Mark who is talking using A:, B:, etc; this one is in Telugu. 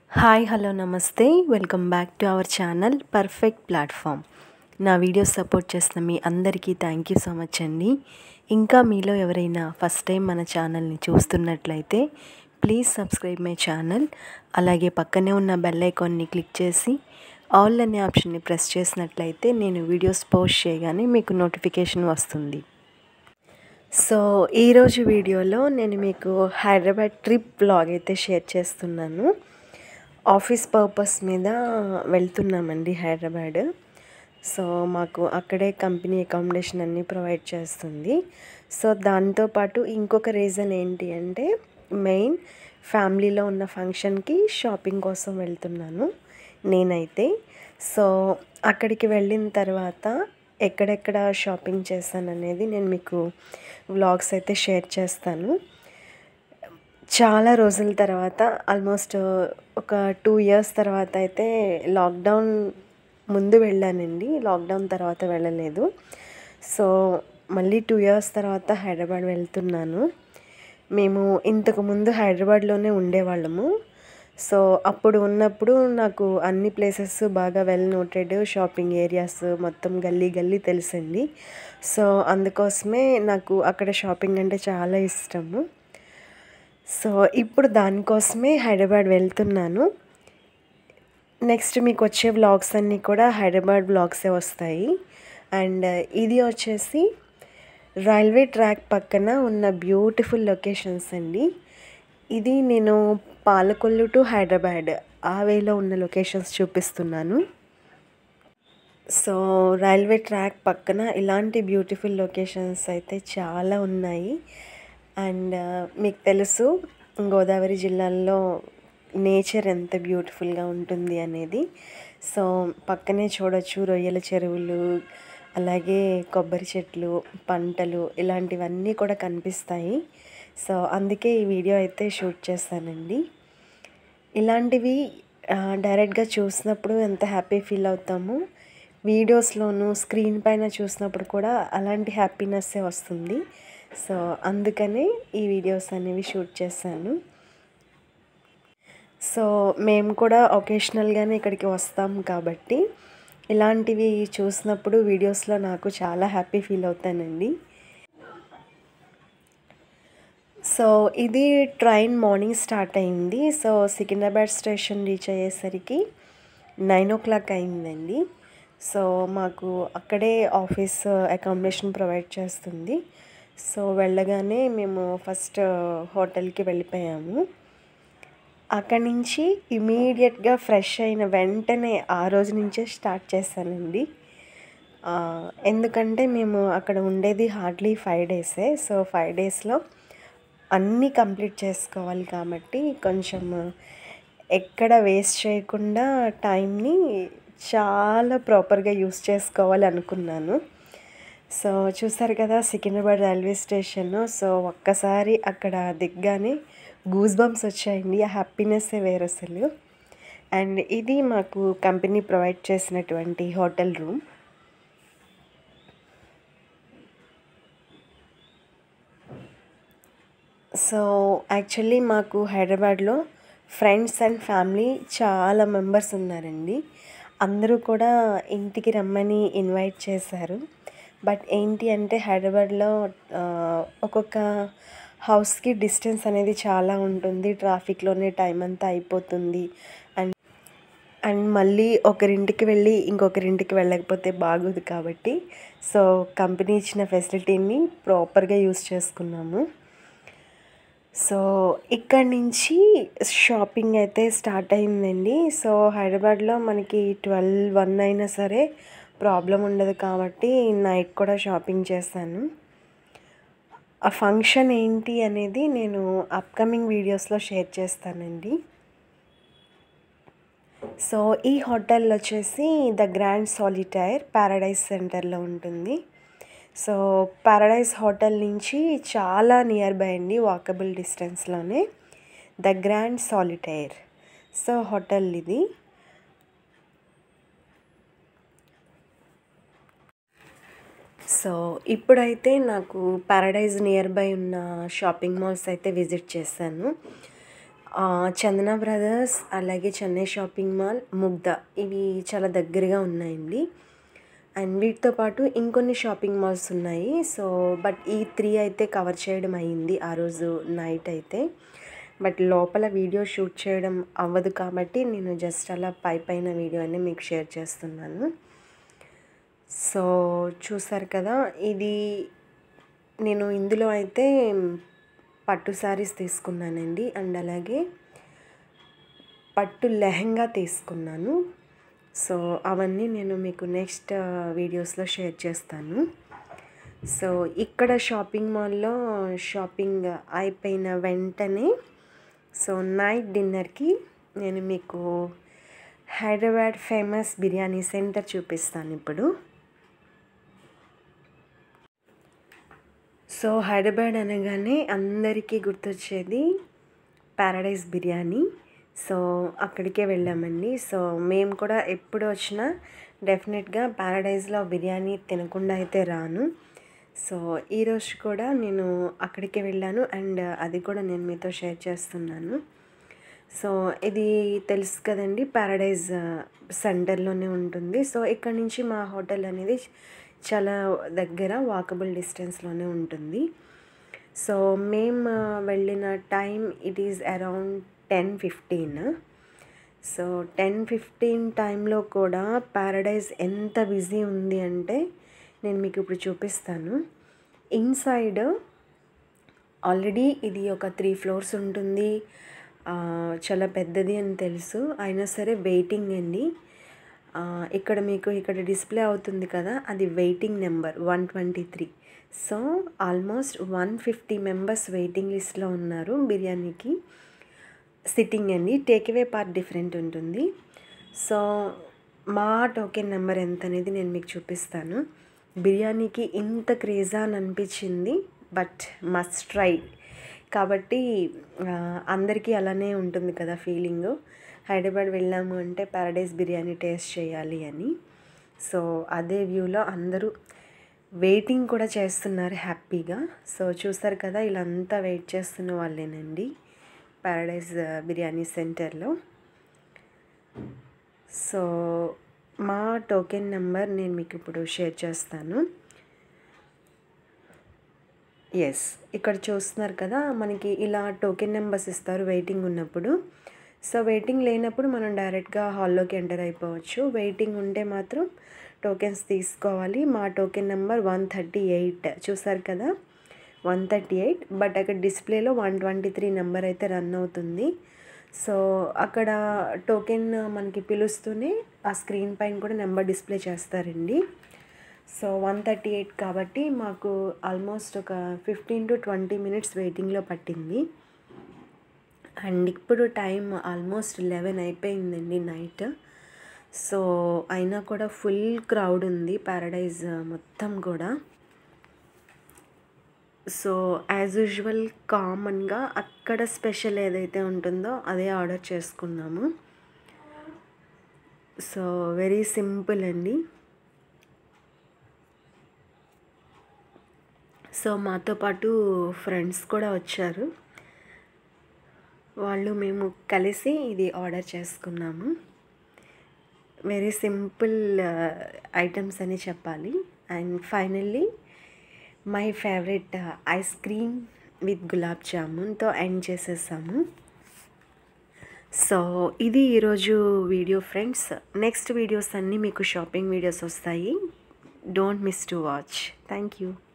A: హాయ్ హలో నమస్తే welcome back to our channel perfect platform నా వీడియోస్ సపోర్ట్ చేస్తున్న మీ అందరికీ థ్యాంక్ యూ సో మచ్ అండి ఇంకా మీలో ఎవరైనా ఫస్ట్ టైం మన ఛానల్ని చూస్తున్నట్లయితే ప్లీజ్ సబ్స్క్రైబ్ మై ఛానల్ అలాగే పక్కనే ఉన్న బెల్ ఐకాన్ని క్లిక్ చేసి ఆల్ అనే ఆప్షన్ని ప్రెస్ చేసినట్లయితే నేను వీడియోస్ పోస్ట్ చేయగానే మీకు నోటిఫికేషన్ వస్తుంది సో ఈరోజు వీడియోలో నేను మీకు హైదరాబాద్ ట్రిప్ బ్లాగ్ అయితే షేర్ చేస్తున్నాను ఆఫీస్ పర్పస్ మీద వెళ్తున్నామండి హైదరాబాద్ సో మాకు అక్కడే కంపెనీ అకామిడేషన్ అన్నీ ప్రొవైడ్ చేస్తుంది సో దాంతోపాటు ఇంకొక రీజన్ ఏంటి అంటే మెయిన్ ఫ్యామిలీలో ఉన్న ఫంక్షన్కి షాపింగ్ కోసం వెళ్తున్నాను నేనైతే సో అక్కడికి వెళ్ళిన తర్వాత ఎక్కడెక్కడ షాపింగ్ చేశాను అనేది నేను మీకు వ్లాగ్స్ అయితే షేర్ చేస్తాను చాలా రోజుల తర్వాత ఆల్మోస్ట్ ఒక టూ ఇయర్స్ తర్వాత అయితే లాక్డౌన్ ముందు వెళ్ళానండి లాక్డౌన్ తర్వాత వెళ్ళలేదు సో మళ్ళీ టూ ఇయర్స్ తర్వాత హైదరాబాద్ వెళ్తున్నాను మేము ఇంతకు ముందు హైదరాబాద్లోనే ఉండేవాళ్ళము సో అప్పుడు ఉన్నప్పుడు నాకు అన్ని ప్లేసెస్ బాగా వెల్ నోటెడ్ షాపింగ్ ఏరియాస్ మొత్తం గల్లీ గల్లీ తెలుసండి సో అందుకోసమే నాకు అక్కడ షాపింగ్ అంటే చాలా ఇష్టము సో ఇప్పుడు దానికోసమే హైదరాబాద్ వెళ్తున్నాను నెక్స్ట్ మీకు వచ్చే వ్లాగ్స్ అన్నీ కూడా హైదరాబాద్ వ్లాగ్సే వస్తాయి అండ్ ఇది వచ్చేసి రైల్వే ట్రాక్ పక్కన ఉన్న బ్యూటిఫుల్ లొకేషన్స్ అండి ఇది నేను పాలకొల్లు టు హైదరాబాద్ ఆ వేలో ఉన్న లొకేషన్స్ చూపిస్తున్నాను సో రైల్వే ట్రాక్ పక్కన ఇలాంటి బ్యూటిఫుల్ లొకేషన్స్ అయితే చాలా ఉన్నాయి అండ్ మీకు తెలుసు గోదావరి జిల్లాల్లో నేచర్ ఎంత బ్యూటిఫుల్గా ఉంటుంది అనేది సో పక్కనే చూడొచ్చు రొయ్యల చెరువులు అలాగే కొబ్బరి చెట్లు పంటలు ఇలాంటివన్నీ కూడా కనిపిస్తాయి సో అందుకే ఈ వీడియో అయితే షూట్ చేస్తానండి ఇలాంటివి డైరెక్ట్గా చూసినప్పుడు ఎంత హ్యాపీ ఫీల్ అవుతాము వీడియోస్లోను స్క్రీన్ పైన చూసినప్పుడు కూడా అలాంటి హ్యాపీనెస్సే వస్తుంది సో అందుకనే ఈ వీడియోస్ అనేవి షూట్ చేశాను సో మేము కూడా ఒకేషనల్గానే ఇక్కడికి వస్తాం కాబట్టి ఇలాంటివి చూసినప్పుడు వీడియోస్లో నాకు చాలా హ్యాపీ ఫీల్ అవుతానండి సో ఇది ట్రైన్ మార్నింగ్ స్టార్ట్ అయింది సో సికింద్రాబాద్ స్టేషన్ రీచ్ అయ్యేసరికి నైన్ ఓ క్లాక్ అయిందండి సో మాకు అక్కడే ఆఫీస్ అకామిడేషన్ ప్రొవైడ్ చేస్తుంది సో వెళ్ళగానే మేము ఫస్ట్ హోటల్కి వెళ్ళిపోయాము అక్కడి నుంచి ఇమీడియట్గా ఫ్రెష్ అయిన వెంటనే ఆ రోజు నుంచే స్టార్ట్ చేశానండి ఎందుకంటే మేము అక్కడ ఉండేది హార్డ్లీ ఫైవ్ డేసే సో ఫైవ్ డేస్లో అన్నీ కంప్లీట్ చేసుకోవాలి కాబట్టి కొంచెం ఎక్కడ వేస్ట్ చేయకుండా టైంని చాలా ప్రాపర్గా యూస్ చేసుకోవాలి అనుకున్నాను సో చూసారు కదా సికింద్రాబాద్ రైల్వే స్టేషన్ సో ఒక్కసారి అక్కడ దిగ్గానే గూస్ బంప్స్ వచ్చాయండి ఆ హ్యాపీనెస్సే వేరు అసలు అండ్ ఇది మాకు కంపెనీ ప్రొవైడ్ చేసినటువంటి హోటల్ రూమ్ సో యాక్చువల్లీ మాకు హైదరాబాద్లో ఫ్రెండ్స్ అండ్ ఫ్యామిలీ చాలా మెంబర్స్ ఉన్నారండి అందరూ కూడా ఇంటికి రమ్మని ఇన్వైట్ చేశారు బట్ ఏంటి అంటే హైదరాబాద్లో ఒక్కొక్క హౌస్కి డిస్టెన్స్ అనేది చాలా ఉంటుంది ట్రాఫిక్లోనే టైం అంతా అయిపోతుంది అండ్ అండ్ మళ్ళీ ఒకరింటికి వెళ్ళి ఇంకొకరింటికి వెళ్ళకపోతే బాగోదు కాబట్టి సో కంపెనీ ఇచ్చిన ఫెసిలిటీని ప్రాపర్గా యూస్ చేసుకున్నాము సో ఇక్కడ నుంచి షాపింగ్ అయితే స్టార్ట్ అయిందండి సో హైదరాబాద్లో మనకి ట్వెల్వ్ వన్ అయినా సరే ప్రాబ్లం ఉండదు కాబట్టి నైట్ కూడా షాపింగ్ చేశాను ఆ ఫంక్షన్ ఏంటి అనేది నేను అప్కమింగ్ వీడియోస్లో షేర్ చేస్తానండి సో ఈ హోటల్ వచ్చేసి ద గ్రాండ్ సాలిటైర్ ప్యారడైజ్ సెంటర్లో ఉంటుంది సో పారడైజ్ హోటల్ నుంచి చాలా నియర్ బై అండి వాకబుల్ డిస్టెన్స్లోనే the grand solitaire so hotel ఇది సో ఇప్పుడైతే నాకు పారడైజ్ నియర్ బై ఉన్న షాపింగ్ మాల్స్ అయితే విజిట్ చేశాను ఆ, చందన బ్రదర్స్ అలాగే చెన్నై షాపింగ్ మాల్ ముగ్ధ ఇవి చాలా దగ్గరగా ఉన్నాయండి అండ్ వీటితో పాటు ఇంకొన్ని షాపింగ్ మాల్స్ ఉన్నాయి సో బట్ ఈ త్రీ అయితే కవర్ చేయడం అయింది ఆ రోజు నైట్ అయితే బట్ లోపల వీడియో షూట్ చేయడం అవ్వదు కాబట్టి నేను జస్ట్ అలా పై పైన వీడియో అని మీకు షేర్ చేస్తున్నాను సో చూసారు కదా ఇది నేను ఇందులో అయితే పట్టు శారీస్ తీసుకున్నానండి అండ్ అలాగే పట్టు లెహంగా తీసుకున్నాను సో అవన్నీ నేను మీకు నెక్స్ట్ వీడియోస్లో షేర్ చేస్తాను సో ఇక్కడ షాపింగ్ మాల్లో షాపింగ్ అయిపోయిన వెంటనే సో నైట్ డిన్నర్కి నేను మీకు హైదరాబాద్ ఫేమస్ బిర్యానీ సెంటర్ చూపిస్తాను ఇప్పుడు సో హైదరాబాద్ అనగానే అందరికీ గుర్తొచ్చేది ప్యారడైజ్ బిర్యానీ సో అక్కడికే వెళ్ళామండి సో మేము కూడా ఎప్పుడు వచ్చినా డెఫినెట్గా ప్యారడైజ్లో బిర్యానీ తినకుండా అయితే రాను సో ఈరోజు కూడా నేను అక్కడికే వెళ్ళాను అండ్ అది కూడా నేను మీతో షేర్ చేస్తున్నాను సో ఇది తెలుసు కదండి ప్యారడైజ్ సెంటర్లోనే ఉంటుంది సో ఇక్కడ నుంచి మా హోటల్ అనేది చాలా దగ్గర వాకబుల్ డిస్టెన్స్లోనే ఉంటుంది సో మేము వెళ్ళిన time it is around ten fifteen so ten fifteen టైంలో కూడా ప్యారడైజ్ ఎంత బిజీ ఉంది అంటే నేను మీకు ఇప్పుడు చూపిస్తాను ఇన్సైడ్ ఆల్రెడీ ఇది ఒక త్రీ ఫ్లోర్స్ ఉంటుంది ఆ, చాలా పెద్దది అని తెలుసు అయినా సరే వెయిటింగ్ అండి ఆ, ఇక్కడ మీకు ఇక్కడ డిస్ప్లే అవుతుంది కదా అది waiting number one twenty three so almost one fifty members waiting లిస్ట్లో ఉన్నారు బిర్యానీకి సిట్టింగ్ అండి టేక్అవే పార్ట్ డిఫరెంట్ ఉంటుంది సో మా టోకెన్ నెంబర్ ఎంత అనేది నేను మీకు చూపిస్తాను బిర్యానీకి ఇంత క్రేజా అని అనిపించింది బట్ మస్ట్ ట్రై కాబట్టి ఆ, అందరికీ అలానే ఉంటుంది కదా ఫీలింగ్ హైదరాబాద్ వెళ్ళాము అంటే ప్యారడైజ్ బిర్యానీ టేస్ట్ చేయాలి అని సో అదే వ్యూలో అందరూ వెయిటింగ్ కూడా చేస్తున్నారు హ్యాపీగా సో చూస్తారు కదా వీళ్ళంతా వెయిట్ చేస్తున్న వాళ్ళేనండి ప్యారడైజ్ బిర్యానీ సెంటర్లో సో మా టోకెన్ నెంబర్ నేను మీకు ఇప్పుడు షేర్ చేస్తాను ఎస్ ఇక్కడ చూస్తున్నారు కదా మనకి ఇలా టోకెన్ నెంబర్స్ ఇస్తారు వెయిటింగ్ ఉన్నప్పుడు సో వెయిటింగ్ లేనప్పుడు మనం డైరెక్ట్గా హాల్లోకి ఎంటర్ అయిపోవచ్చు వెయిటింగ్ ఉంటే మాత్రం టోకెన్స్ తీసుకోవాలి మా token number one thirty eight చూసారు కదా వన్ థర్టీ ఎయిట్ బట్ అక్కడ డిస్ప్లేలో వన్ ట్వంటీ త్రీ నెంబర్ అయితే రన్ అవుతుంది సో అక్కడ టోకెన్ మనకి పిలుస్తూనే ఆ స్క్రీన్ పైన కూడా నెంబర్ డిస్ప్లే చేస్తారండి సో వన్ థర్టీ ఎయిట్ కాబట్టి మాకు ఆల్మోస్ట్ ఒక ఫిఫ్టీన్ టు ట్వంటీ మినిట్స్ వెయిటింగ్లో పట్టింది అండ్ ఇప్పుడు టైం ఆల్మోస్ట్ లెవెన్ అయిపోయిందండి నైట్ సో అయినా కూడా ఫుల్ క్రౌడ్ ఉంది ప్యారడైజ్ మొత్తం కూడా సో యాజ్ యూజువల్ కామన్గా అక్కడ స్పెషల్ ఏదైతే ఉంటుందో అదే ఆర్డర్ చేసుకున్నాము సో వెరీ సింపుల్ అండి సో మాతో పాటు ఫ్రెండ్స్ కూడా వచ్చారు వాళ్ళు మేము కలిసి ఇది ఆర్డర్ చేసుకున్నాము వెరీ సింపుల్ ఐటమ్స్ అని చెప్పాలి and finally my favourite ice cream with గులాబ్ జామున్తో ఎండ్ చేసేసాము సో ఇది ఈరోజు వీడియో ఫ్రెండ్స్ నెక్స్ట్ వీడియోస్ అన్నీ మీకు షాపింగ్ వీడియోస్ వస్తాయి don't miss to watch thank you